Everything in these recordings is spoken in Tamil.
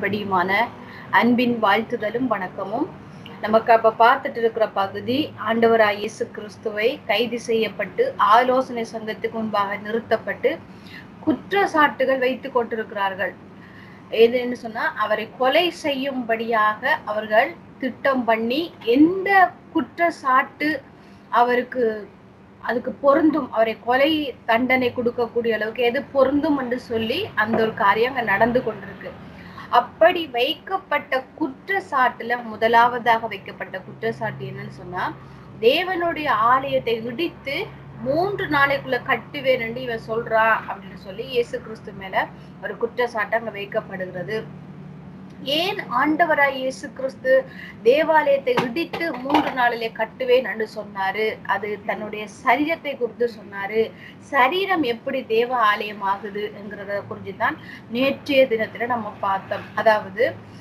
மறுபடியுமான அன்பின் வாழ்த்துதலும் வணக்கமும் நமக்கு அப்ப பார்த்துட்டு இருக்கிற பகுதி ஆண்டவராய் இயேசு கிறிஸ்துவை கைது செய்யப்பட்டு ஆலோசனை சங்கத்துக்கு முன்பாக நிறுத்தப்பட்டு குற்றச்சாட்டுகள் வைத்து கொண்டிருக்கிறார்கள் எதுன்னு சொன்னா அவரை கொலை செய்யும்படியாக அவர்கள் திட்டம் பண்ணி எந்த குற்றச்சாட்டு அவருக்கு அதுக்கு பொருந்தும் அவரை கொலை தண்டனை கொடுக்கக்கூடிய அளவுக்கு எது பொருந்தும் என்று சொல்லி அந்த ஒரு காரியம் அங்க நடந்து கொண்டிருக்கு அப்படி வைக்கப்பட்ட குற்றச்சாட்டுல முதலாவதாக வைக்கப்பட்ட குற்றச்சாட்டு என்னன்னு சொன்னா தேவனுடைய ஆலயத்தை இடித்து மூன்று நாளைக்குள்ள கட்டுவேன் என்று இவன் சொல்றான் அப்படின்னு சொல்லி இயேசு கிறிஸ்து மேல ஒரு குற்றச்சாட்டு அங்க வைக்கப்படுகிறது ஏன் ஆண்டவராய் இயேசு கிறிஸ்து தேவாலயத்தை இடித்து மூன்று நாளிலே கட்டுவேன் என்று சொன்னாரு அது தன்னுடைய சரீரத்தை குறித்து சொன்னாரு சரீரம் எப்படி தேவ ஆலயம் ஆகுது என்கிறத குறித்து தான் நேற்றைய தினத்துல நம்ம பார்த்தோம் அதாவது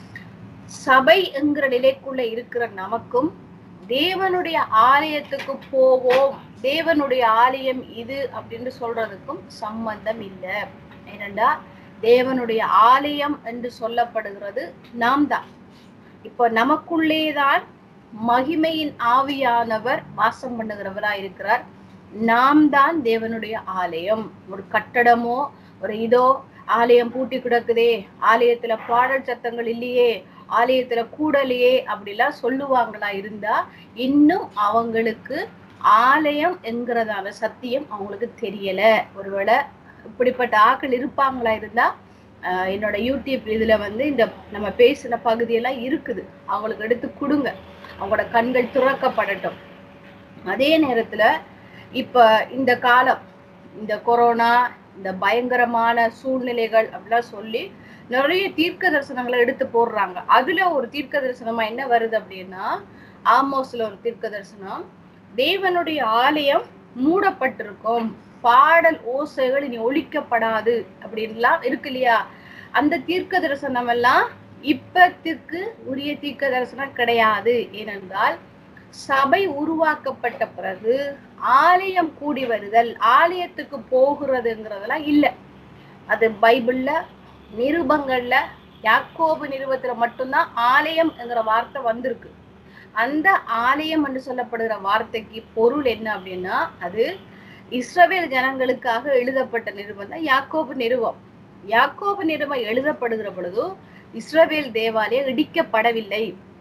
சபை என்கிற நிலைக்குள்ள இருக்கிற நமக்கும் தேவனுடைய ஆலயத்துக்கு போவோம் தேவனுடைய ஆலயம் இது அப்படின்னு சொல்றதுக்கும் சம்பந்தம் இல்லை ஏனென்றா தேவனுடைய ஆலயம் என்று சொல்லப்படுகிறது நாம் தான் இப்போ நமக்குள்ளேதான் மகிமையின் ஆவியானவர் வாசம் பண்ணுகிறவரா இருக்கிறார் நாம் தான் தேவனுடைய ஆலயம் ஒரு கட்டடமோ ஒரு இதோ ஆலயம் பூட்டி கிடக்குதே ஆலயத்துல பாடல் சத்தங்கள் இல்லையே ஆலயத்துல கூடலையே அப்படிலாம் சொல்லுவாங்களா இருந்தா இன்னும் அவங்களுக்கு ஆலயம் என்கிறதான சத்தியம் அவங்களுக்கு தெரியல ஒருவேளை இப்படிப்பட்ட ஆக்கள் இருப்பாங்களா இருந்தா என்னோட யூடியூப் இதுல வந்து இந்த நம்ம பேசின பகுதியெல்லாம் இருக்குது அவங்களுக்கு எடுத்து கொடுங்க அவங்களோட கண்கள் துறக்கப்படட்டும் அதே நேரத்துல இப்ப இந்த காலம் இந்த கொரோனா இந்த பயங்கரமான சூழ்நிலைகள் அப்படிலாம் சொல்லி நிறைய தீர்க்க தரிசனங்களை எடுத்து போடுறாங்க அதுல ஒரு தீர்க்க தரிசனமா என்ன வருது அப்படின்னா ஆமோஸ்ல ஒரு தீர்க்க தரிசனம் தேவனுடைய ஆலயம் மூடப்பட்டிருக்கும் பாடல் ஓசைகள் இனி ஒழிக்கப்படாது அப்படின்லாம் இருக்கு இல்லையா அந்த தீர்க்க தரிசனம் எல்லாம் இப்பத்திற்கு உரிய தீர்க்க தரிசனம் கிடையாது ஏனென்றால் சபை உருவாக்கப்பட்ட பிறகு ஆலயம் கூடி வருதல் ஆலயத்துக்கு போகிறதுங்கிறதெல்லாம் இல்லை அது பைபிள்ல நிருபங்கள்ல யாக்கோபு நிருபத்துல மட்டும்தான் ஆலயம்ங்கிற வார்த்தை வந்திருக்கு அந்த ஆலயம் என்று சொல்லப்படுகிற வார்த்தைக்கு பொருள் என்ன அப்படின்னா அது இஸ்ரவேல் ஜனங்களுக்காக எழுதப்பட்ட நிருபம் தான் யாக்கோபு நிருபம் யாக்கோபு நிருபம் எழுதப்படுகிற பொழுது இஸ்ரவேல் தேவாலயம் இடிக்கப்படவில்லை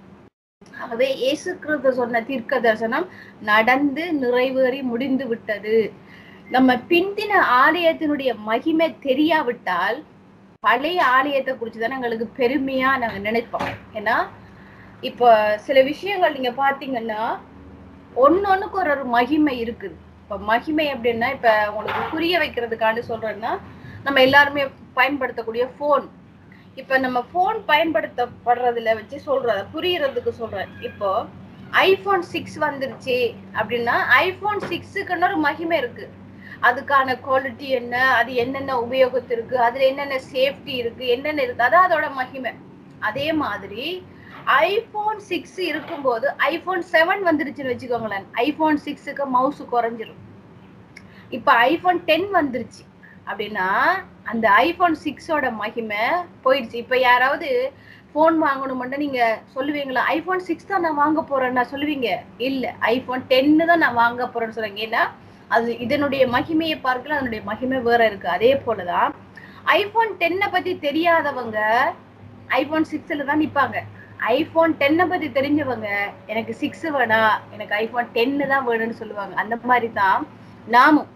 ஆகவே இயேசு கிறிஸ்து சொன்ன தீர்க்க தரிசனம் நடந்து நிறைவேறி முடிந்து விட்டது நம்ம பிந்தின ஆலயத்தினுடைய மகிமை தெரியாவிட்டால் பழைய ஆலயத்தை குறித்து தானே எங்களுக்கு பெருமையா நாங்க நினைப்போம் ஏன்னா இப்போ சில விஷயங்கள் நீங்க பாத்தீங்கன்னா ஒன்னொன்னுக்கு ஒரு ஒரு மகிமை இருக்குது இப்ப மகிமை அப்படின்னா இப்ப உங்களுக்கு புரிய வைக்கிறதுக்காண்டி சொல்றேன்னா நம்ம எல்லாருமே பயன்படுத்தக்கூடிய போன் இப்ப நம்ம போன் பயன்படுத்தப்படுறதுல வச்சு சொல்றத புரியறதுக்கு சொல்றேன் இப்போ ஐபோன் சிக்ஸ் வந்துருச்சு அப்படின்னா ஐபோன் சிக்ஸுக்குன்னு ஒரு மகிமை இருக்கு அதுக்கான குவாலிட்டி என்ன அது என்னென்ன உபயோகத்திற்கு அதுல என்னென்ன சேஃப்டி இருக்கு என்னென்ன இருக்கு அதான் அதோட மகிமை அதே மாதிரி ஐபோன் சிக்ஸ் இருக்கும்போது ஐபோன் செவன் வந்துருச்சுன்னு வச்சுக்கோங்களேன் ஐபோன் சிக்ஸுக்கு மவுஸ் குறைஞ்சிரும் இப்ப ஐபோன் டென் வந்துருச்சு அப்படின்னா அந்த ஐபோன் சிக்ஸோட மகிமை போயிடுச்சு இப்ப யாராவது போன் வாங்கணும்னா நீங்க சொல்லுவீங்களா ஐபோன் சிக்ஸ் தான் நான் வாங்க போறேன்னா சொல்லுவீங்க இல்ல ஐபோன் டென்னு தான் நான் வாங்க போறேன்னு சொல்லுங்க ஏன்னா அது இதனுடைய மகிமையை பார்க்கல அதனுடைய மகிமை வேற இருக்கு அதே போலதான் ஐபோன் டென்னை பத்தி தெரியாதவங்க ஐபோன் சிக்ஸ்ல தான் நிப்பாங்க ஐபோன் டென்னை பத்தி தெரிஞ்சவங்க எனக்கு சிக்ஸ் வேணாம் எனக்கு ஐபோன் டென்னு தான் வேணும்னு சொல்லுவாங்க அந்த மாதிரி தான் நாமும்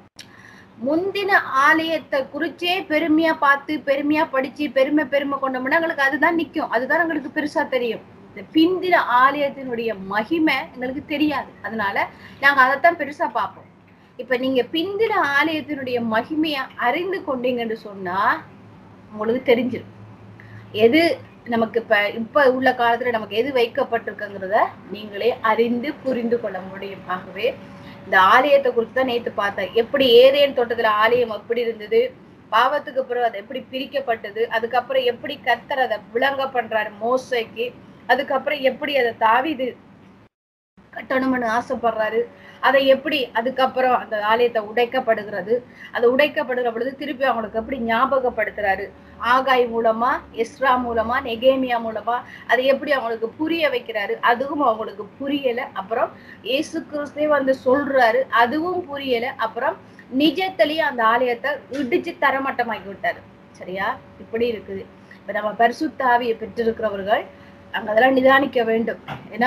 முந்தின ஆலயத்தை குறிச்சே பெருமையா பார்த்து பெருமையா படிச்சு பெருமை பெருமை கொண்டோம்னா எங்களுக்கு அதுதான் நிக்கும் அதுதான் எங்களுக்கு பெருசா தெரியும் இந்த பிந்தின ஆலயத்தினுடைய மகிமை எங்களுக்கு தெரியாது அதனால நாங்க அதைத்தான் பெருசா பார்ப்போம் இப்ப நீங்க பிந்தின ஆலயத்தினுடைய மகிமையை அறிந்து கொண்டீங்கன்னு சொன்னா உங்களுக்கு தெரிஞ்சிடும் எது நமக்கு இப்ப இப்ப உள்ள காலத்துல நமக்கு எது வைக்கப்பட்டிருக்குங்கிறத நீங்களே அறிந்து புரிந்து கொள்ள முடியும் ஆகவே இந்த ஆலயத்தை குறித்து தான் நேத்து பார்த்தேன் எப்படி ஏதேன் தோட்டத்துல ஆலயம் எப்படி இருந்தது பாவத்துக்கு அப்புறம் அது எப்படி பிரிக்கப்பட்டது அதுக்கப்புறம் எப்படி கத்தர் அதை விளங்க பண்றாரு மோசைக்கு அதுக்கப்புறம் எப்படி அதை தாவிது கட்டணும்னு ஆசைப்படுறாரு அதை எப்படி அதுக்கப்புறம் அந்த ஆலயத்தை உடைக்கப்படுகிறது அது உடைக்கப்படுகிற பொழுது திருப்பி அவங்களுக்கு எப்படி ஞாபகப்படுத்துறாரு ஆகாய் மூலமா எஸ்ரா மூலமா நெகேமியா மூலமா அதை எப்படி அவங்களுக்கு புரிய வைக்கிறாரு அதுவும் அவங்களுக்கு புரியல அப்புறம் இயேசு கிறிஸ்தே வந்து சொல்றாரு அதுவும் புரியல அப்புறம் நிஜத்திலேயே அந்த ஆலயத்தை இடிச்சு தரமட்டமாக்கி விட்டாரு சரியா இப்படி இருக்குது இப்ப நம்ம பரிசுத்த ஆவியை பெற்றிருக்கிறவர்கள் அங்க அதெல்லாம் நிதானிக்க வேண்டும் ஏன்னா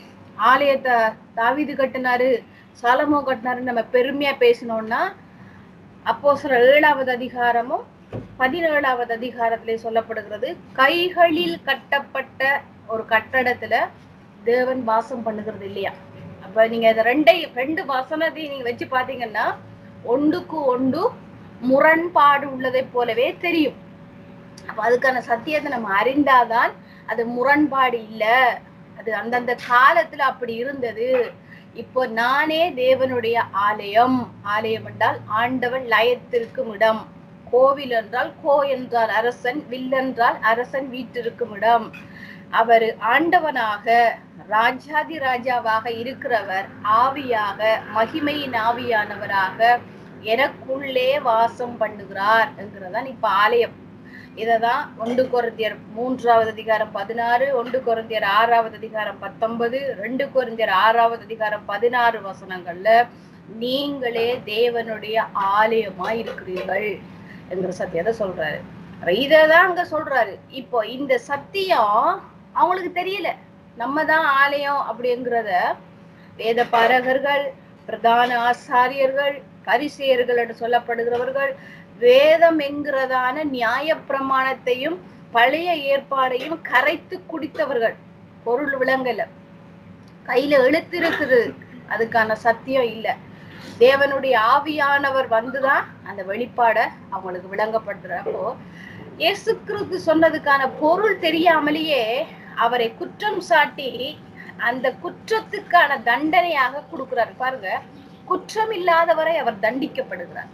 ஆலயத்தை தாவீது கட்டினாரு சாலமோ கட்டினாருன்னு நம்ம பெருமையா பேசினோம்னா அப்போ சில ஏழாவது அதிகாரமும் பதினேழாவது அதிகாரத்திலே சொல்லப்படுகிறது கைகளில் கட்டப்பட்ட ஒரு கட்டடத்துல தேவன் வாசம் பண்ணுகிறது இல்லையா அப்ப நீங்க இதை ரெண்டை ரெண்டு வசனத்தையும் நீங்க வச்சு பாத்தீங்கன்னா ஒன்றுக்கு ஒன்று முரண்பாடு உள்ளதை போலவே தெரியும் அப்ப அதுக்கான சத்தியத்தை நம்ம அறிந்தாதான் அது முரண்பாடு இல்ல அது அந்தந்த காலத்துல அப்படி இருந்தது இப்போ நானே தேவனுடைய ஆலயம் ஆலயம் என்றால் ஆண்டவன் லயத்திற்கும் இடம் கோவில் என்றால் கோ என்றால் அரசன் வில் என்றால் அரசன் வீட்டிற்கும் இடம் அவர் ஆண்டவனாக ராஜாதி ராஜாவாக இருக்கிறவர் ஆவியாக மகிமையின் ஆவியானவராக எனக்குள்ளே வாசம் பண்ணுகிறார் என்கிறதான் இப்ப ஆலயம் இததான் ஒன்று கொரிந்தியர் மூன்றாவது அதிகாரம் பதினாறு ஒன்று கொரிந்தியர் ஆறாவது அதிகாரம் பத்தொன்பது ரெண்டு கொரிந்தியர் ஆறாவது அதிகாரம் பதினாறு வசனங்கள்ல நீங்களே தேவனுடைய ஆலயமா இருக்கிறீர்கள் என்கிற சத்தியத்தை சொல்றாரு இததான் அங்க சொல்றாரு இப்போ இந்த சத்தியம் அவங்களுக்கு தெரியல நம்ம தான் ஆலயம் அப்படிங்கிறத வேத பாரகர்கள் பிரதான ஆசாரியர்கள் பரிசெயர்கள் என்று சொல்லப்படுகிறவர்கள் வேதம் என்கிறதான நியாய பிரமாணத்தையும் பழைய ஏற்பாடையும் கரைத்து குடித்தவர்கள் பொருள் விளங்கல கையில எழுத்து இருக்குது அதுக்கான சத்தியம் இல்ல தேவனுடைய ஆவியானவர் வந்துதான் அந்த வெளிப்பாட அவங்களுக்கு விளங்கப்படுத்துறப்போ இயேசு கிறிஸ்து சொன்னதுக்கான பொருள் தெரியாமலேயே அவரை குற்றம் சாட்டி அந்த குற்றத்துக்கான தண்டனையாக கொடுக்கிறார் பாருங்க குற்றம் இல்லாதவரை அவர் தண்டிக்கப்படுகிறார்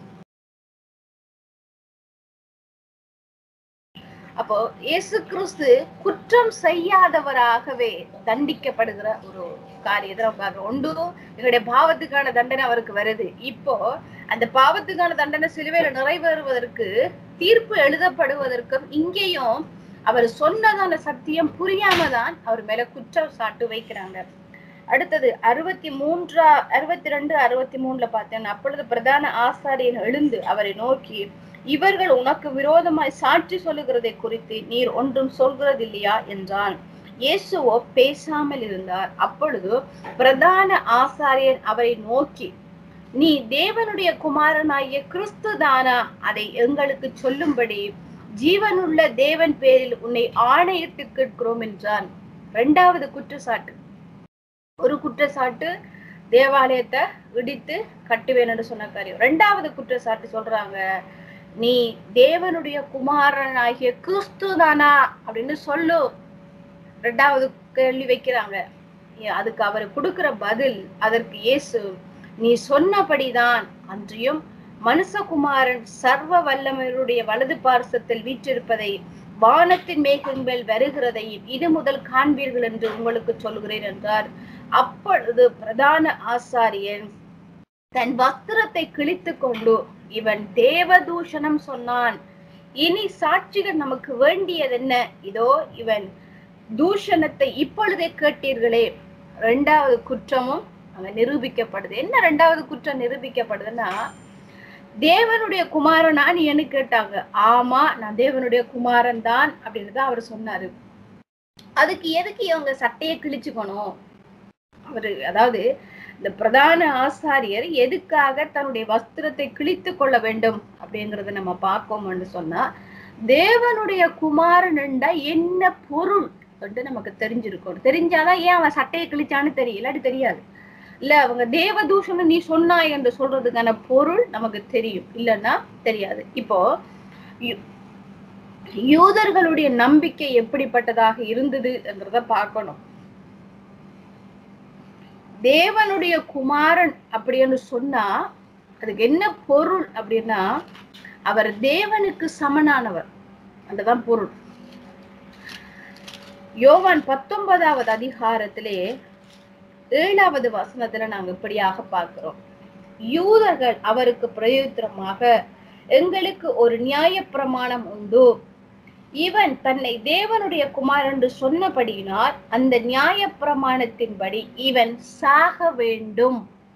அப்போ இயேசு கிறிஸ்து குற்றம் செய்யாதவராகவே தண்டிக்கப்படுகிற ஒரு காரியத்தை நம்ம பார்க்கிறோம் ஒன்று எங்களுடைய பாவத்துக்கான தண்டனை அவருக்கு வருது இப்போ அந்த பாவத்துக்கான தண்டனை சிலுவையில நிறைவேறுவதற்கு தீர்ப்பு எழுதப்படுவதற்கும் இங்கேயும் அவர் சொன்னதான சத்தியம் புரியாம தான் அவர் மேல குற்றம் சாட்டு வைக்கிறாங்க அடுத்தது அறுபத்தி மூன்றா அறுபத்தி ரெண்டு அறுபத்தி மூணுல பார்த்தேன் அப்பொழுது பிரதான ஆசாரியன் எழுந்து அவரை நோக்கி இவர்கள் உனக்கு விரோதமாய் சாட்சி சொல்லுகிறதை குறித்து நீர் ஒன்றும் சொல்கிறதில்லையா என்றான் இயேசுவோ பேசாமல் இருந்தார் அப்பொழுது பிரதான ஆசாரியன் அவரை நோக்கி நீ தேவனுடைய குமாரனாகிய கிறிஸ்து தானா அதை எங்களுக்கு சொல்லும்படி ஜீவனுள்ள தேவன் பேரில் உன்னை ஆணையிட்டு கேட்கிறோம் என்றான் இரண்டாவது குற்றச்சாட்டு ஒரு குற்றச்சாட்டு தேவாலயத்தை இடித்து கட்டுவேன் என்று சொன்ன காரியம் ரெண்டாவது குற்றச்சாட்டு சொல்றாங்க நீ தேவனுடைய குமாரனாகிய கிறிஸ்து தானா அப்படின்னு சொல்லு ரெண்டாவது கேள்வி வைக்கிறாங்க ஏ- அதுக்கு அவர் கொடுக்கிற பதில் அதற்கு இயேசு நீ சொன்னபடிதான் அன்றியும் மனுஷகுமாரன் சர்வ வல்லமையுடைய வலது பார்சத்தில் வீற்றிருப்பதை வானத்தின் மேகம் மேல் வருகிறதையும் இது முதல் காண்பீர்கள் என்று உங்களுக்கு சொல்கிறேன் என்றார் அப்பொழுது பிரதான ஆசாரியன் தன் வஸ்திரத்தை கிழித்து கொண்டு இவன் தேவதூஷணம் சொன்னான் இனி சாட்சிகள் நமக்கு வேண்டியது என்ன இதோ இவன் தூஷணத்தை இப்பொழுதே கேட்டீர்களே ரெண்டாவது குற்றமும் அங்க நிரூபிக்கப்படுது என்ன ரெண்டாவது குற்றம் நிரூபிக்கப்படுதுன்னா தேவனுடைய குமாரனா நீ என்ன கேட்டாங்க ஆமா நான் தேவனுடைய குமாரன் தான் அப்படின்னு தான் அவர் சொன்னாரு அதுக்கு எதுக்கு இவங்க சட்டையை கிழிச்சுக்கணும் அவரு அதாவது இந்த பிரதான ஆசாரியர் எதுக்காக தன்னுடைய வஸ்திரத்தை கிழித்து கொள்ள வேண்டும் அப்படிங்கறத நம்ம பார்ப்போம்னு சொன்னா தேவனுடைய குமாரன் என்றா என்ன பொருள் என்று நமக்கு தெரிஞ்சிருக்கணும் தெரிஞ்சாதான் ஏன் அவன் சட்டையை கிழிச்சான்னு தெரியல இல்லாட்டி தெரியாது இல்ல அவங்க தேவதூஷணம் நீ சொன்னாய் என்று சொல்றதுக்கான பொருள் நமக்கு தெரியும் இல்லைன்னா தெரியாது இப்போ யூ- யூதர்களுடைய நம்பிக்கை எப்படிப்பட்டதாக இருந்தது என்றத பார்க்கணும் தேவனுடைய குமாரன் அப்படின்னு சொன்னா அதுக்கு என்ன பொருள் அப்படின்னா அவர் தேவனுக்கு சமனானவர் அதுதான் பொருள் யோவான் பத்தொன்பதாவது அதிகாரத்திலே ஏழாவது வசனத்துல நாங்க இப்படியாக பார்க்கிறோம் யூதர்கள் அவருக்கு பிரயோஜனமாக எங்களுக்கு ஒரு நியாய பிரமாணம் உண்டு இவன் தன்னை தேவனுடைய குமாரன் என்று சொன்னபடியினால் அந்த நியாய பிரமாணத்தின்படி இவன் சாக வேண்டும்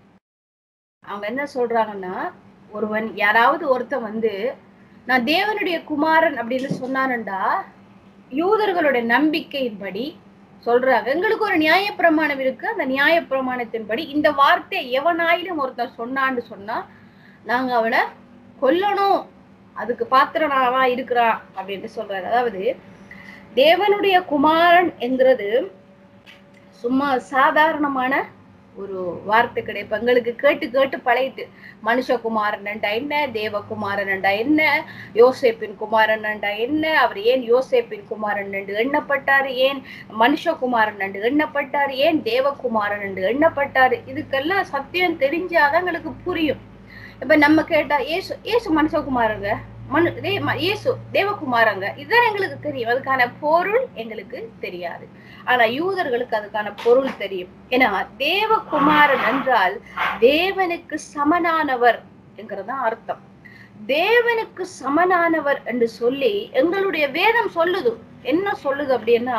அவங்க என்ன சொல்றாங்கன்னா ஒருவன் யாராவது ஒருத்தன் வந்து நான் தேவனுடைய குமாரன் அப்படின்னு சொன்னானுண்டா யூதர்களுடைய நம்பிக்கையின்படி சொல்றாங்க எங்களுக்கு ஒரு நியாய பிரமாணம் இருக்கு அந்த நியாய பிரமாணத்தின்படி இந்த வார்த்தை எவனாயிலும் ஒருத்தன் சொன்னான்னு சொன்னா நாங்க அவனை கொல்லணும் அதுக்கு பாத்திரனாவா இருக்கிறான் அப்படின்னு சொல்றாரு அதாவது தேவனுடைய குமாரன் என்கிறது சும்மா சாதாரணமான ஒரு வார்த்தை கிடையாது இப்ப எங்களுக்கு கேட்டு கேட்டு பழகிட்டு மனுஷகுமாரன்டா என்ன தேவகுமாரன்டா என்ன யோசேப்பின் குமாரன்டா என்ன அவர் ஏன் யோசேப்பின் குமாரன் என்று எண்ணப்பட்டாரு ஏன் மனுஷகுமாரன் என்று எண்ணப்பட்டாரு ஏன் தேவகுமாரன் என்று எண்ணப்பட்டாரு இதுக்கெல்லாம் சத்தியம் தெரிஞ்சாதான் எங்களுக்கு புரியும் இப்ப நம்ம கேட்டா ஏசு ஏசு மனுஷகுமாரங்க மனு தே ம- இயேசு தேவகுமாரங்க இதுதான் எங்களுக்கு தெரியும் அதுக்கான பொருள் எங்களுக்கு தெரியாது ஆனா யூதர்களுக்கு அதுக்கான பொருள் தெரியும் ஏன்னா தேவகுமாரன் என்றால் தேவனுக்கு சமனானவர் என்கிறதான் அர்த்தம் தேவனுக்கு சமனானவர் என்று சொல்லி எங்களுடைய வேதம் சொல்லுது என்ன சொல்லுது அப்படின்னா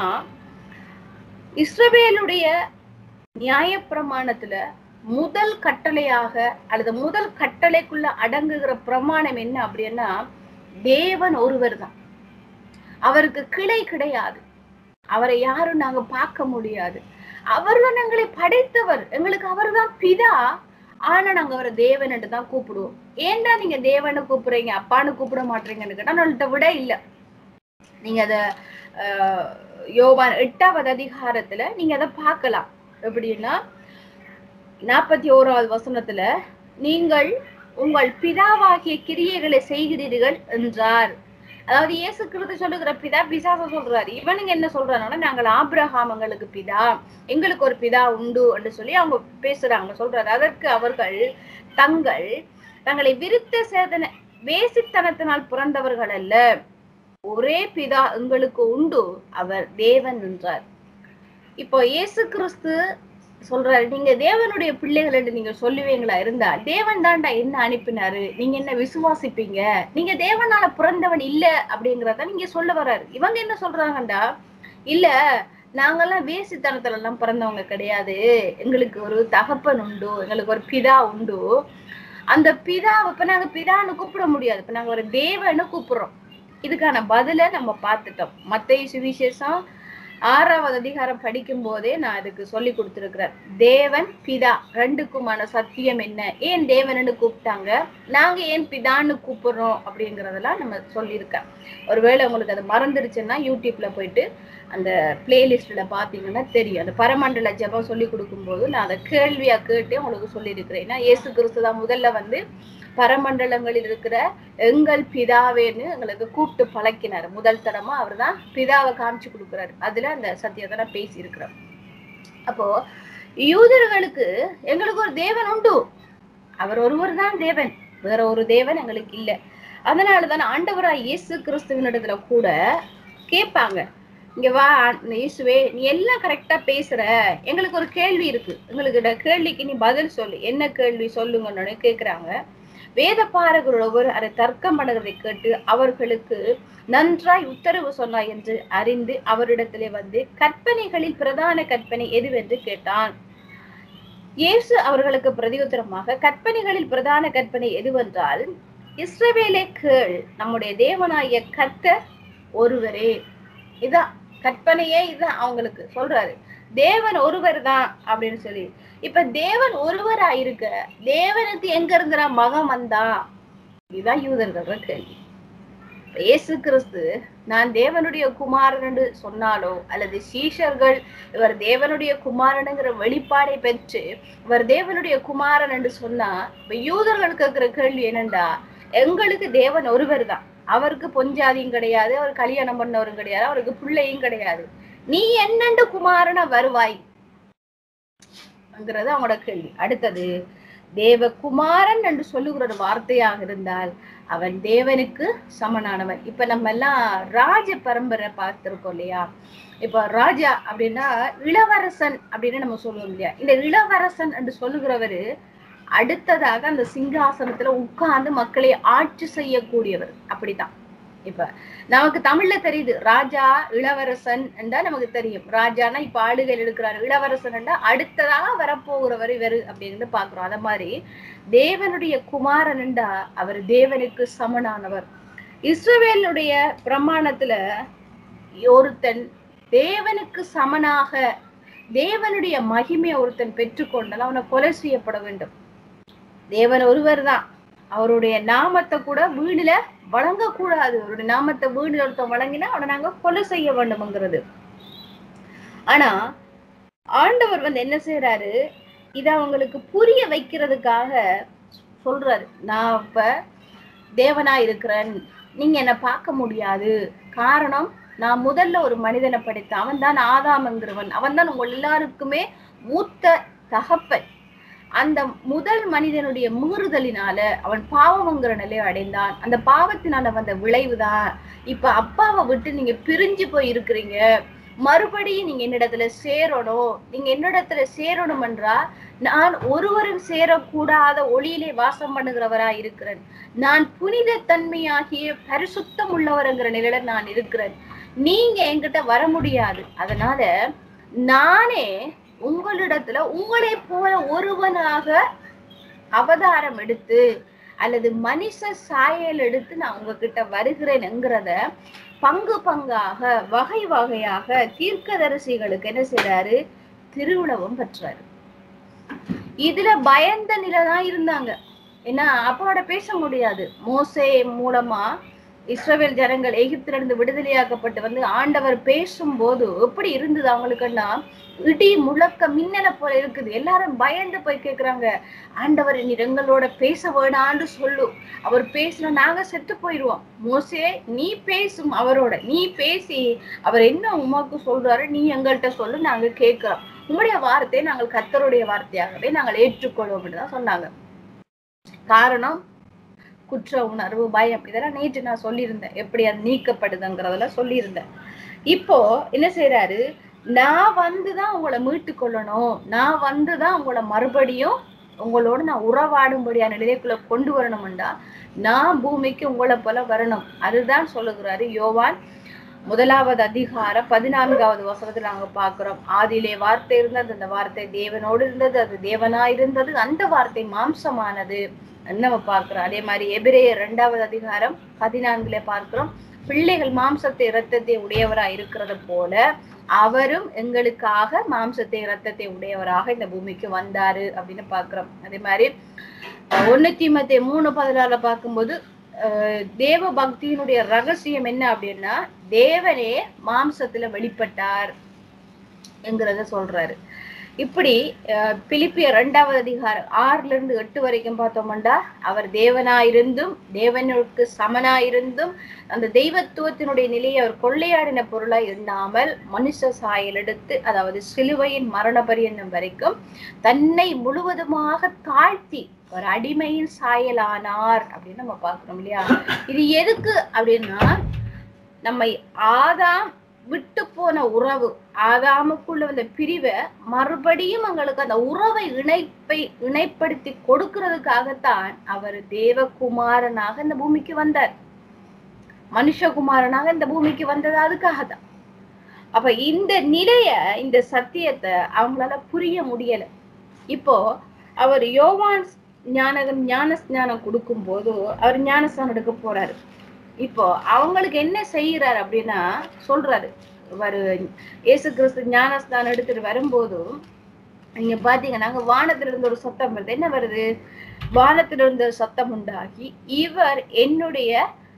இஸ்ரவேலுடைய நியாயப்பிரமாணத்துல முதல் கட்டளையாக அல்லது முதல் கட்டளைக்குள்ள அடங்குகிற பிரமாணம் என்ன அப்படின்னா தேவன் ஒருவர் தான் அவருக்கு கிளை கிடையாது அவரை யாரும் நாங்க பார்க்க முடியாது அவர்தான் எங்களை படைத்தவர் எங்களுக்கு அவர்தான் பிதா ஆனா நாங்க அவரை தேவன் என்று தான் கூப்பிடுவோம் ஏன்டா நீங்க தேவனை கூப்பிடுறீங்க அப்பான்னு கூப்பிட மாட்டீங்கன்னு கேட்டா நம்மள்ட்ட விட இல்ல நீங்க அத ஆஹ், யோவான் எட்டாவது அதிகாரத்துல நீங்க அதை பார்க்கலாம் எப்படின்னா நாற்பத்தி ஓராவது வசனத்துல நீங்கள் உங்கள் பிதாவாகிய கிரியைகளை செய்கிறீர்கள் என்றார் அதாவது இயேசு கிறிஸ்து சொல்லுகிற பிதா பிசாச சொல்றாரு இவனுங்க என்ன சொல்றாங்கன்னா நாங்கள் ஆபிரகாம் எங்களுக்கு பிதா எங்களுக்கு ஒரு பிதா உண்டு என்று சொல்லி அவங்க பேசுறாங்க சொல்றாரு அதற்கு அவர்கள் தங்கள் தங்களை விருத்த சேதன வேசித்தனத்தினால் பிறந்தவர்கள் அல்ல ஒரே பிதா எங்களுக்கு உண்டு அவர் தேவன் என்றார் இப்போ இயேசு கிறிஸ்து சொல்றாரு நீங்க தேவனுடைய பிள்ளைகள் என்று நீங்க சொல்லுவீங்களா இருந்தா தேவன் தான்டா என்ன அனுப்பினாரு நீங்க என்ன விசுவாசிப்பீங்க நீங்க தேவனால பிறந்தவன் இல்ல அப்படிங்கறத நீங்க சொல்ல வர்றாரு இவங்க என்ன சொல்றாங்கடா இல்ல நாங்கெல்லாம் வேசித்தனத்துல எல்லாம் பிறந்தவங்க கிடையாது எங்களுக்கு ஒரு தகப்பன் உண்டு எங்களுக்கு ஒரு பிதா உண்டு அந்த பிதாவை இப்ப நாங்க பிதான்னு கூப்பிட முடியாது இப்ப நாங்க ஒரு தேவன்னு கூப்பிடுறோம் இதுக்கான பதில நம்ம பார்த்துட்டோம் மத்தேயு சுவிசேஷம் ஆறாவது அதிகாரம் படிக்கும் போதே நான் இதுக்கு சொல்லி கொடுத்திருக்கிறேன் தேவன் பிதா ரெண்டுக்குமான சத்தியம் என்ன ஏன் தேவன்னு கூப்பிட்டாங்க நாங்க ஏன் பிதான்னு கூப்பிடுறோம் அப்படிங்கறதெல்லாம் நம்ம சொல்லியிருக்கேன் ஒருவேளை உங்களுக்கு அது மறந்துடுச்சுன்னா யூடியூப்ல போயிட்டு அந்த பிளேலிஸ்ட்ல பாத்தீங்கன்னா தெரியும் அந்த பரமண்டல ஜெபம் சொல்லி கொடுக்கும்போது நான் அதை கேள்வியா கேட்டு உங்களுக்கு சொல்லியிருக்கிறேன் ஏன்னா இயேசு கிறிஸ்து தான் முதல்ல வந்து பரமண்டலங்களில் இருக்கிற எங்கள் பிதாவேன்னு எங்களுக்கு கூப்பிட்டு பழக்கினார் முதல் தரமா அவர் தான் பிதாவை காமிச்சு கொடுக்குறாரு அதுல அந்த சத்தியத்தை நான் பேசி இருக்கிறேன் அப்போ யூதர்களுக்கு எங்களுக்கு ஒரு தேவன் உண்டு அவர் ஒருவர் தான் தேவன் வேற ஒரு தேவன் எங்களுக்கு இல்ல அதனாலதான் ஆண்டவராய் இயேசு கிறிஸ்துவனிடத்துல கூட கேட்பாங்க இங்க வா ஆ- இயேசுவே நீ எல்லாம் கரெக்டா பேசுற எங்களுக்கு ஒரு கேள்வி இருக்கு எங்களுக்கு இந்த கேள்விக்கு நீ பதில் சொல்லு என்ன கேள்வி சொல்லுங்கன்னு கேக்குறாங்க வேத பாரகரோடு அதை தர்க்கம் பண்ணுறதை கேட்டு அவர்களுக்கு நன்றாய் உத்தரவு சொன்னாய் என்று அறிந்து அவரிடத்திலே வந்து கற்பனைகளில் பிரதான கற்பனை எதுவென்று கேட்டான் இயேசு அவர்களுக்கு பிரதியுத்தரமாக கற்பனைகளில் பிரதான கற்பனை எதுவென்றால் இஸ்ரவேலே கேள் நம்முடைய தேவனாய கர்த்தர் ஒருவரே இதான் கற்பனையே இதான் அவங்களுக்கு சொல்றாரு தேவன் ஒருவர் தான் அப்படின்னு சொல்லி இப்ப தேவன் ஒருவரா இருக்க தேவனுக்கு எங்க இருக்கிற மகன் வந்தான் இதுதான் யூதர்களோட கேள்வி இப்ப இயேசு கிறிஸ்து நான் தேவனுடைய குமாரன் என்று சொன்னாலோ அல்லது சீஷர்கள் இவர் தேவனுடைய குமாரனுங்கிற வெளிப்பாடை பெற்று இவர் தேவனுடைய குமாரன் என்று சொன்னா இப்ப யூதர்கள் கேட்கிற கேள்வி என்னண்டா எங்களுக்கு தேவன் ஒருவர் தான் அவருக்கு பொஞ்சாதியும் கிடையாது அவர் கல்யாணம் பண்ணவரும் கிடையாது அவருக்கு பிள்ளையும் கிடையாது நீ என்னண்டு குமாரனா வருவாய் ங்கிறது அவங்களோட கேள்வி அடுத்தது தேவகுமாரன் என்று சொல்லுகிற ஒரு வார்த்தையாக இருந்தால் அவன் தேவனுக்கு சமனானவன் இப்ப நம்ம எல்லாம் ராஜ பரம்பரை பார்த்திருக்கோம் இல்லையா இப்ப ராஜா அப்படின்னா இளவரசன் அப்படின்னு நம்ம சொல்லுவோம் இல்லையா இந்த இளவரசன் என்று சொல்லுகிறவரு அடுத்ததாக அந்த சிங்காசனத்துல உட்கார்ந்து மக்களை ஆட்சி செய்யக்கூடியவர் அப்படித்தான் இப்ப நமக்கு தமிழ்ல தெரியுது ராஜா இளவரசன் என்றா நமக்கு தெரியும் ராஜானா இப்ப ஆளுகள் எடுக்கிறாரு இளவரசன் என்றா அடுத்ததாக வரப்போகிறவர் இவர் அப்படின்னு பாக்குறோம் அத மாதிரி தேவனுடைய குமாரன் என்றா அவர் தேவனுக்கு சமனானவர் இஸ்ரவேலுடைய பிரமாணத்துல ஒருத்தன் தேவனுக்கு சமனாக தேவனுடைய மகிமையை ஒருத்தன் பெற்றுக்கொண்டால் அவனை கொலை செய்யப்பட வேண்டும் தேவன் ஒருவர் தான் அவருடைய நாமத்தை கூட வீடுல வழங்கக்கூடாது அவருடைய நாமத்தை வீடுல ஒருத்தன் வழங்கினா அவனை நாங்க கொலை செய்ய வேண்டும்ங்கிறது ஆனா ஆண்டவர் வந்து என்ன செய்யறாரு இத அவங்களுக்கு புரிய வைக்கிறதுக்காக சொல்றாரு நான் இப்ப தேவனா இருக்கிறேன் நீங்க என்ன பார்க்க முடியாது காரணம் நான் முதல்ல ஒரு மனிதனை படைத்தேன் அவன் தான் ஆதாம்ங்கிறவன் அவன் தான் உங்கள் எல்லாருக்குமே மூத்த தகப்பன் அந்த முதல் மனிதனுடைய மீறுதலினால அவன் பாவம்ங்கிற நிலையை அடைந்தான் அந்த பாவத்தினால வந்த விளைவுதான் இப்ப அப்பாவை விட்டு நீங்க பிரிஞ்சு போய் இருக்கிறீங்க மறுபடியும் நீங்க என்னிடத்துல சேரணும் நீங்க என்னிடத்துல சேரணும் என்றா நான் ஒருவரும் சேரக்கூடாத ஒளியிலே வாசம் பண்ணுகிறவரா இருக்கிறேன் நான் புனித தன்மையாகிய பரிசுத்தம் உள்ளவர்ங்கிற நிலையில நான் இருக்கிறேன் நீங்க என்கிட்ட வர முடியாது அதனால நானே உங்களிடத்துல உங்களை போல ஒருவனாக அவதாரம் எடுத்து அல்லது மனுஷ சாயல் எடுத்து நான் உங்ககிட்ட வருகிறேன்ங்கிறத பங்கு பங்காக வகை வகையாக தீர்க்கதரிசிகளுக்கு என்ன செய்றாரு திருவிழவும் பெற்றாரு இதுல பயந்த நிலைதான் இருந்தாங்க ஏன்னா அப்பாவோட பேச முடியாது மோசே மூலமா இஸ்ரவேல் ஜனங்கள் எகிப்திலிருந்து விடுதலையாக்கப்பட்டு வந்து ஆண்டவர் பேசும்போது எப்படி இருந்தது அவங்களுக்குன்னா இடி முழக்க மின்னல போல இருக்குது எல்லாரும் பயந்து போய் கேக்குறாங்க ஆண்டவர் நீ எங்களோட பேச வேணான்னு சொல்லு அவர் பேசினா நாங்க செத்து போயிடுவோம் மோசே நீ பேசும் அவரோட நீ பேசி அவர் என்ன உமாக்கு சொல்றாரு நீ எங்கள்கிட்ட சொல்லு நாங்க கேட்கிறோம் உங்களுடைய வார்த்தையை நாங்கள் கத்தருடைய வார்த்தையாகவே நாங்கள் ஏற்றுக்கொள்வோம் அப்படின்னு தான் சொன்னாங்க காரணம் குற்ற உணர்வு பயம் இதெல்லாம் நேற்று நான் சொல்லியிருந்தேன் எப்படி அது நீக்கப்படுதுங்கிறதெல்லாம் சொல்லியிருந்தேன் இப்போ என்ன செய்யறாரு நான் வந்துதான் உங்களை மீட்டு கொள்ளணும் நான் வந்துதான் உங்களை மறுபடியும் உங்களோட நான் உறவாடும்படியான நிலைக்குள்ள கொண்டு வரணும்டா நான் பூமிக்கு உங்களை போல வரணும் அதுதான் சொல்லுகிறாரு யோவான் முதலாவது அதிகாரம் பதினான்காவது வசனத்துல நாங்க பாக்குறோம் ஆதியிலே வார்த்தை இருந்தது அந்த வார்த்தை தேவனோடு இருந்தது அது தேவனா இருந்தது அந்த வார்த்தை மாம்சமானது நம்ம பார்க்கிறோம் அதே மாதிரி எபிரேயர் இரண்டாவது அதிகாரம் பதினான்குல பார்க்கிறோம் பிள்ளைகள் மாம்சத்தை இரத்தத்தை உடையவரா இருக்கிறது போல அவரும் எங்களுக்காக மாம்சத்தை இரத்தத்தை உடையவராக இந்த பூமிக்கு வந்தாரு அப்படின்னு பாக்குறோம் அதே மாதிரி ஒண்ணு தீமத்தை மூணு பதினாறுல பார்க்கும்போது அஹ், தேவ பக்தியினுடைய ரகசியம் என்ன அப்படின்னா தேவனே மாம்சத்துல வெளிப்பட்டார் என்கிறத சொல்றாரு இப்படி அஹ், பிலிப்பியர் இரண்டாவது அதிகாரம் ஆறுல இருந்து எட்டு வரைக்கும் பார்த்தோம்னா அவர் தேவனாயிருந்தும் தேவனுக்கு சமனாயிருந்தும் அந்த தெய்வத்துவத்தினுடைய நிலையை அவர் கொள்ளையாடின பொருளா இல்லாமல் மனுஷ சாயல் எடுத்து அதாவது சிலுவையின் மரண பரியந்தம் வரைக்கும் தன்னை முழுவதுமாக தாழ்த்தி ஒரு அடிமையின் சாயலானார் அப்படின்னு நம்ம பார்க்கிறோம் இல்லையா இது எதுக்கு அப்படின்னா நம்மை ஆதாம் விட்டு போன உறவு ஆதாமுக்குள்ள வந்த பிரிவை மறுபடியும் எங்களுக்கு அந்த உறவை இணைப்பை இணைப்படுத்தி கொடுக்கிறதுக்காகத்தான் அவர் தேவகுமாரனாக இந்த பூமிக்கு வந்தார் மனுஷகுமாரனாக இந்த பூமிக்கு வந்தது அதுக்காக தான் அப்ப இந்த நிலைய இந்த சத்தியத்தை அவங்களால புரிய முடியல இப்போ அவர் யோவான் ஞானகம் ஞான ஸ்நானம் கொடுக்கும் போது அவர் ஞானஸ்நானம் எடுக்க போறாரு இப்போ அவங்களுக்கு என்ன செய்யறாரு அப்படின்னா சொல்றாரு இவரு இயேசு கிறிஸ்து ஞானஸ்நானம் எடுத்துட்டு வரும்போது நீங்க பாத்தீங்கன்னா அங்க வானத்துல இருந்து ஒரு சத்தம் வருது என்ன வருது வானத்துல இருந்து ஒரு சத்தம் உண்டாகி இவர் என்னுடைய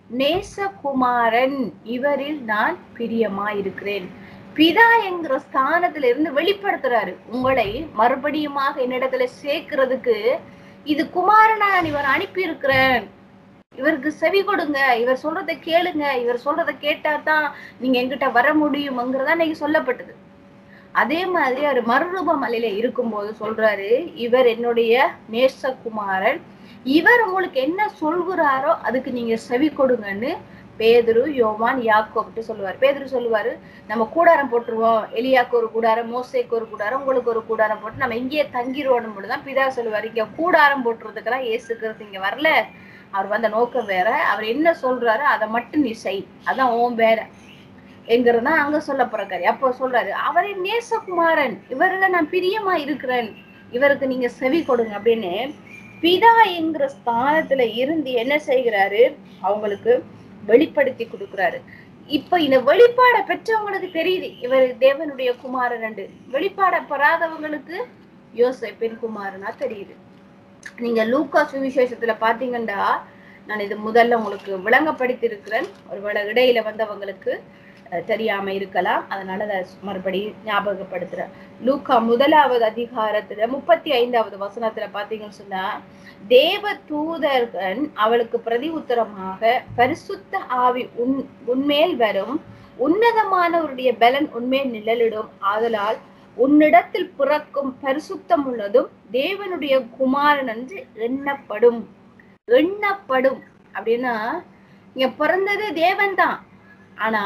நேசகுமாரன் இவரில் நான் பிரியமா இருக்கிறேன் பிதா என்கிற ஸ்தானத்துல இருந்து வெளிப்படுத்துறாரு உங்களை மறுபடியுமாக என்னிடத்துல சேர்க்கிறதுக்கு இது குமாரனா நான் இவர் அனுப்பி இருக்கிறேன் இவருக்கு செவி கொடுங்க இவர் சொல்றத கேளுங்க இவர் சொல்றத கேட்டா தான் நீங்க எங்கிட்ட வர முடியுங்கிறதா இன்னைக்கு சொல்லப்பட்டது அதே மாதிரி அவர் மறுரூப மலையில இருக்கும்போது சொல்றாரு இவர் என்னுடைய நேசகுமாரன் இவர் உங்களுக்கு என்ன சொல்கிறாரோ அதுக்கு நீங்க செவி கொடுங்கன்னு பேதுரு யோவான் யாக்கோப்ட்டு சொல்லுவார் பேதுரு சொல்லுவாரு நம்ம கூடாரம் போட்டுருவோம் எலியாக்கு ஒரு கூடாரம் மோசேக்கு ஒரு கூடாரம் உங்களுக்கு ஒரு கூடாரம் போட்டு நம்ம இங்கேயே தங்கிடுவோம் தான் பிதா சொல்லுவாரு இங்க கூடாரம் போட்டுறதுக்கெல்லாம் ஏசுக்கிறது இங்க வரல அவர் வந்த நோக்கம் வேற அவர் என்ன சொல்றாரு அதை மட்டும் நீ செய் அதான் ஓம் வேற எங்கிறதா அங்க சொல்லப்படுறாரு அப்போ சொல்றாரு அவரே நேசகுமாரன் இவரில் நான் பிரியமா இருக்கிறேன் இவருக்கு நீங்க செவி கொடுங்க அப்படின்னு பிதா என்கிற ஸ்தானத்துல இருந்து என்ன செய்கிறாரு அவங்களுக்கு வெளிப்படுத்தி கொடுக்குறாரு இப்ப இந்த வெளிப்பாட பெற்றவங்களுக்கு தெரியுது இவர் தேவனுடைய குமாரன் ரெண்டு வெளிப்பாட பெறாதவங்களுக்கு யோசேப்பின் குமாரனா தெரியுது நீங்க லூக்கா சுவிசேஷத்துல பாத்தீங்கன்னா நான் இது முதல்ல உங்களுக்கு விளங்கப்படுத்தி இருக்கிறேன் ஒருவேளை இடையில வந்தவங்களுக்கு அஹ், தெரியாம இருக்கலாம் அதனால அதை மறுபடியும் ஞாபகப்படுத்துறேன் லூக்கா முதலாவது அதிகாரத்துல முப்பத்தி ஐந்தாவது வசனத்துல பாத்தீங்கன்னு சொன்னா தேவ தூதர்கள் அவளுக்கு பிரதி உத்தரமாக பரிசுத்த ஆவி உன் உன்மேல் வரும் உன்னதமானவருடைய பலன் உன்மேல் நிழலிடும் ஆதலால் உன்னிடத்தில் பிறக்கும் பரிசுத்தம் உள்ளதும் தேவனுடைய குமாரன் என்று எண்ணப்படும் எண்ணப்படும் அப்படின்னா இங்க பிறந்தது தேவன் தான் ஆனா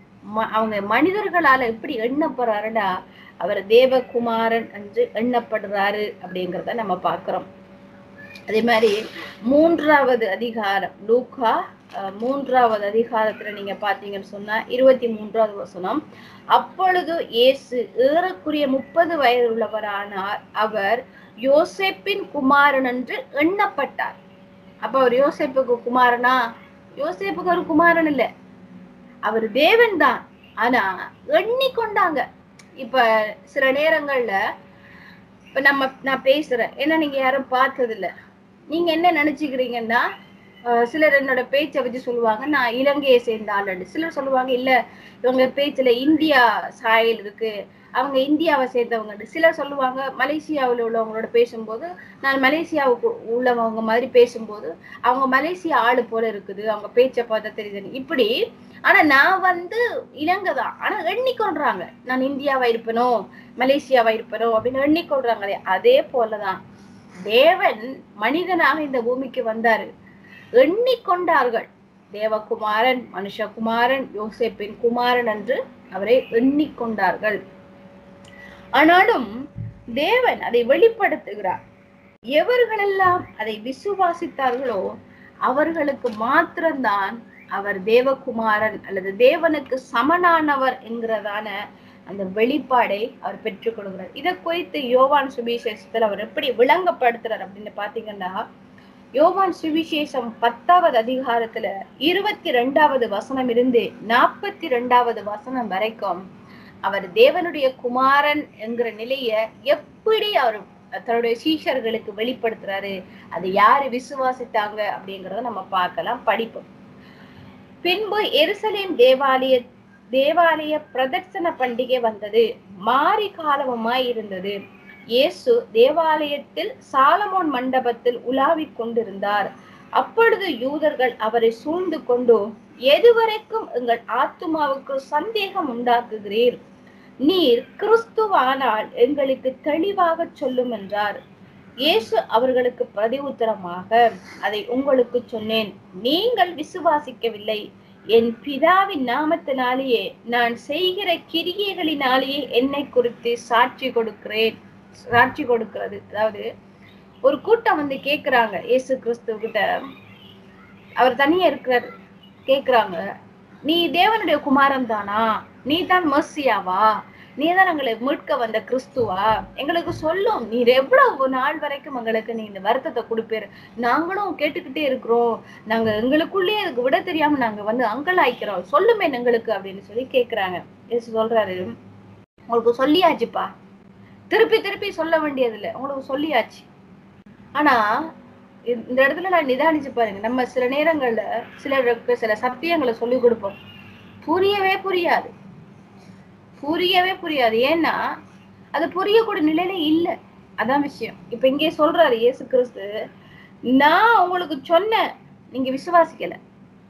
ம- அவங்க மனிதர்களால எப்படி எண்ணப்படுறாருடா அவர் தேவகுமாரன் என்று எண்ணப்படுறாரு அப்படிங்கிறத நம்ம பார்க்கிறோம் அதே மாதிரி மூன்றாவது அதிகாரம் லூக்கா அஹ், மூன்றாவது அதிகாரத்துல நீங்க பாத்தீங்கன்னு சொன்னா இருபத்தி மூன்றாவது வசனம் அப்பொழுது இயேசு ஏறக்குறைய முப்பது வயது உள்ளவரானார் அவர் யோசேப்பின் குமாரன் என்று எண்ணப்பட்டார் அப்ப அவர் யோசேப்புக்கு குமாரனா யோசேப்புக்கு ஒரு குமாரன் இல்ல அவர் தேவன் தான் ஆனா எண்ணிக்கொண்டாங்க இப்ப சில நேரங்கள்ல இப்ப நம்ம நான் பேசுறேன் ஏன்னா நீங்க யாரும் பார்த்தது இல்ல நீங்க என்ன நினைச்சுக்கிறீங்கன்னா அஹ், சிலர் என்னோட பேச்சை வச்சு சொல்லுவாங்க நான் இலங்கையை சேர்ந்த ஆளு சிலர் சொல்லுவாங்க இல்ல இவங்க பேச்சுல இந்தியா சாயல் இருக்கு அவங்க இந்தியாவை சேர்ந்தவங்க சிலர் சொல்லுவாங்க மலேசியாவில் உள்ளவங்களோட பேசும்போது நான் மலேசியாவுக்கு உள்ளவங்க மாதிரி பேசும்போது அவங்க மலேசியா ஆளு போல இருக்குது அவங்க பேச்சை பார்த்தா தெரியுது இப்படி ஆனா நான் வந்து இலங்கை தான் ஆனா எண்ணிக்கொள்றாங்க நான் இந்தியாவா இருப்பனோ மலேசியாவா இருப்பனோ அப்படின்னு எண்ணிக்கொள்றாங்களே அதே போலதான் தேவன் மனிதனாக இந்த பூமிக்கு வந்தாரு எண்ணிக்கொண்டார்கள் தேவகுமாரன் மனுஷகுமாரன் யோசேப்பின் குமாரன் என்று அவரை எண்ணிக்கொண்டார்கள் ஆனாலும் தேவன் அதை வெளிப்படுத்துகிறார் எவர்களெல்லாம் அதை விசுவாசித்தார்களோ அவர்களுக்கு மாத்திரம்தான் அவர் தேவகுமாரன் அல்லது தேவனுக்கு சமனானவர் என்கிறதான அந்த வெளிப்பாடை அவர் பெற்றுக் கொள்கிறார் இதை குறித்து யோவான் சுவிசேஷத்துல அவர் எப்படி விளங்கப்படுத்துறார் அப்படின்னு பாத்தீங்கன்னா யோவான் சுவிசேஷம் பத்தாவது அதிகாரத்துல இருபத்தி ரெண்டாவது வசனம் இருந்து நாற்பத்தி ரெண்டாவது வசனம் வரைக்கும் அவர் தேவனுடைய குமாரன் என்கிற நிலைய எப்படி அவர் தன்னுடைய சீஷர்களுக்கு வெளிப்படுத்துறாரு அது யாரு விசுவாசித்தாங்க அப்படிங்கறத நம்ம பார்க்கலாம் படிப்போம் பின்பு எருசலேம் தேவாலய தேவாலய பிரதர்சன பண்டிகை வந்தது மாரி காலமுமாய் இருந்தது இயேசு தேவாலயத்தில் சாலமோன் மண்டபத்தில் உலாவிக் கொண்டிருந்தார் அப்பொழுது யூதர்கள் அவரை சூழ்ந்து கொண்டு எதுவரைக்கும் எங்கள் ஆத்துமாவுக்கு சந்தேகம் உண்டாக்குகிறீர் நீர் கிறிஸ்துவானால் எங்களுக்கு தெளிவாக சொல்லும் என்றார் இயேசு அவர்களுக்கு பிரதிஉத்தரமாக அதை உங்களுக்கு சொன்னேன் நீங்கள் விசுவாசிக்கவில்லை என் பிதாவின் நாமத்தினாலேயே நான் செய்கிற கிரியைகளினாலேயே என்னை குறித்து சாட்சி கொடுக்கிறேன் சாட்சி கொடுக்கிறது அதாவது ஒரு கூட்டம் வந்து கேக்குறாங்க இயேசு கிறிஸ்து கிட்ட அவர் தனியா இருக்கிறார் கேக்குறாங்க நீ தேவனுடைய குமாரன் தானா நீ தான் மர்சியாவா நீ தான் எங்களை மீட்க வந்த கிறிஸ்துவா எங்களுக்கு சொல்லும் நீர் எவ்வளவு நாள் வரைக்கும் எங்களுக்கு நீ இந்த வருத்தத்தை கொடுப்பீர் நாங்களும் கேட்டுக்கிட்டே இருக்கிறோம் நாங்க எங்களுக்குள்ளேயே அதுக்கு விட தெரியாம நாங்க வந்து அங்கல் ஆயிக்கிறோம் சொல்லுமே எங்களுக்கு அப்படின்னு சொல்லி கேக்குறாங்க இயேசு சொல்றாரு உங்களுக்கு சொல்லியாச்சுப்பா திருப்பி திருப்பி சொல்ல வேண்டியது இல்லை உங்களுக்கு சொல்லியாச்சு ஆனா இந்த இந்த இடத்துல நான் நிதானிச்சு பாருங்க நம்ம சில நேரங்கள்ல சிலருக்கு சில சத்தியங்களை சொல்லி கொடுப்போம் புரியவே புரியாது புரியவே புரியாது ஏன்னா அது புரியக்கூடிய நிலையில இல்ல அதான் விஷயம் இப்ப இங்கே சொல்றாரு இயேசு கிறிஸ்து நான் உங்களுக்கு சொன்னேன் நீங்க விசுவாசிக்கல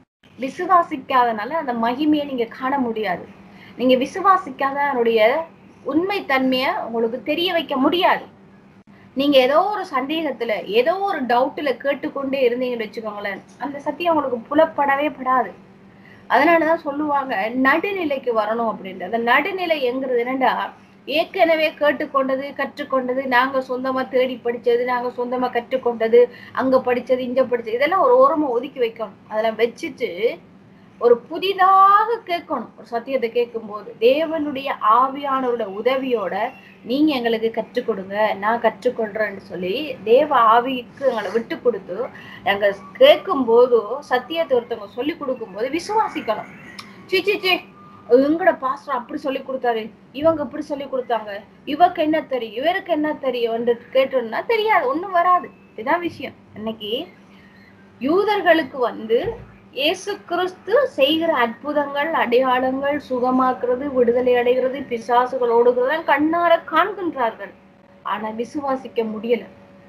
விசுவாசிக்காதனால அந்த மகிமையை நீங்க காண முடியாது நீங்க விசுவாசிக்காத அவருடைய உண்மை தன்மைய உங்களுக்கு தெரிய வைக்க முடியாது நீங்க ஏதோ ஒரு சந்தேகத்துல ஏதோ ஒரு டவுட்ல கேட்டுக்கொண்டே இருந்தீங்கன்னு வச்சுக்கோங்களேன் அந்த சத்தியம் உங்களுக்கு புலப்படவே படாது அதனாலதான் சொல்லுவாங்க நடுநிலைக்கு வரணும் அப்படின்ட்டு அந்த நடுநிலை எங்கிறது என்னடா ஏற்கனவே கேட்டுக்கொண்டது கற்றுக்கொண்டது நாங்க சொந்தமா தேடி படிச்சது நாங்க சொந்தமா கற்றுக்கொண்டது அங்க படிச்சது இங்க படிச்சது இதெல்லாம் ஒரு ஓரமா ஒதுக்கி வைக்கணும் அதெல்லாம் வச்சுட்டு ஒரு புதிதாக கேட்கணும் ஒரு சத்தியத்தை கேட்கும் போது தேவனுடைய ஆவியானவரோட உதவியோட நீங்க எங்களுக்கு கற்றுக் கொடுங்க நான் கற்றுக்கொள்றேன்னு சொல்லி தேவ ஆவிக்கு எங்களை விட்டு கொடுத்து நாங்க கேட்கும் போதோ சத்தியத்தை ஒருத்தவங்க சொல்லி கொடுக்கும் போது விசுவாசிக்கணும் சி சி சி எங்கட பாஸ்டர் அப்படி சொல்லி கொடுத்தாரு இவங்க இப்படி சொல்லி கொடுத்தாங்க இவருக்கு என்ன தெரியும் இவருக்கு என்ன தெரியும் கேட்டோம்னா தெரியாது ஒண்ணும் வராது இதுதான் விஷயம் இன்னைக்கு யூதர்களுக்கு வந்து இயேசு கிறிஸ்து செய்கிற அற்புதங்கள் அடையாளங்கள் சுகமாக்குறது விடுதலை அடைகிறது பிசாசுகள் ஓடுகிறது கண்ணார காண்கின்றார்கள் ஆனா விசுவாசிக்க முடியல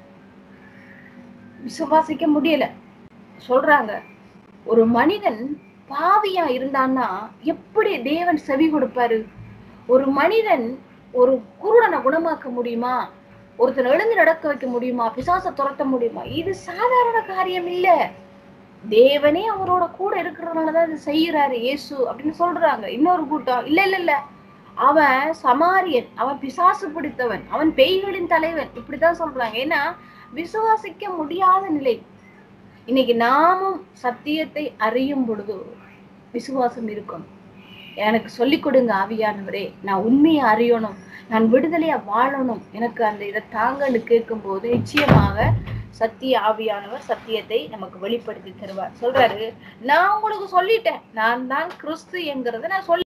விசுவாசிக்க முடியல சொல்றாங்க ஒரு மனிதன் பாவியா இருந்தான்னா எப்படி தேவன் செவி கொடுப்பாரு ஒரு மனிதன் ஒரு குருடனை குணமாக்க முடியுமா ஒருத்தன் எழுந்து நடக்க வைக்க முடியுமா பிசாச துரத்த முடியுமா இது சாதாரண காரியம் இல்ல தேவனே அவரோட கூட இருக்கிறதுனாலதான் இது செய்யறாரு இயேசு அப்படின்னு சொல்றாங்க இன்னொரு கூட்டம் இல்ல இல்ல இல்ல அவன் சமாரியன் அவன் பிசாசு பிடித்தவன் அவன் பேய்களின் தலைவன் இப்படித்தான் சொல்றாங்க ஏன்னா விசுவாசிக்க முடியாத நிலை இன்னைக்கு நாமும் சத்தியத்தை அறியும் பொழுது விசுவாசம் இருக்கும் எனக்கு சொல்லிக் கொடுங்க ஆவியானவரே நான் உண்மையை அறியணும் நான் விடுதலையா வாழணும் எனக்கு அந்த இதை தாங்கன்னு கேட்கும் போது நிச்சயமாக சத்திய ஆவியானவர் சத்தியத்தை நமக்கு வெளிப்படுத்தி தருவார் சொல்றாரு நான் உங்களுக்கு சொல்லிட்டேன் நான் தான் கிறிஸ்து என்கிறத நான் சொல்லி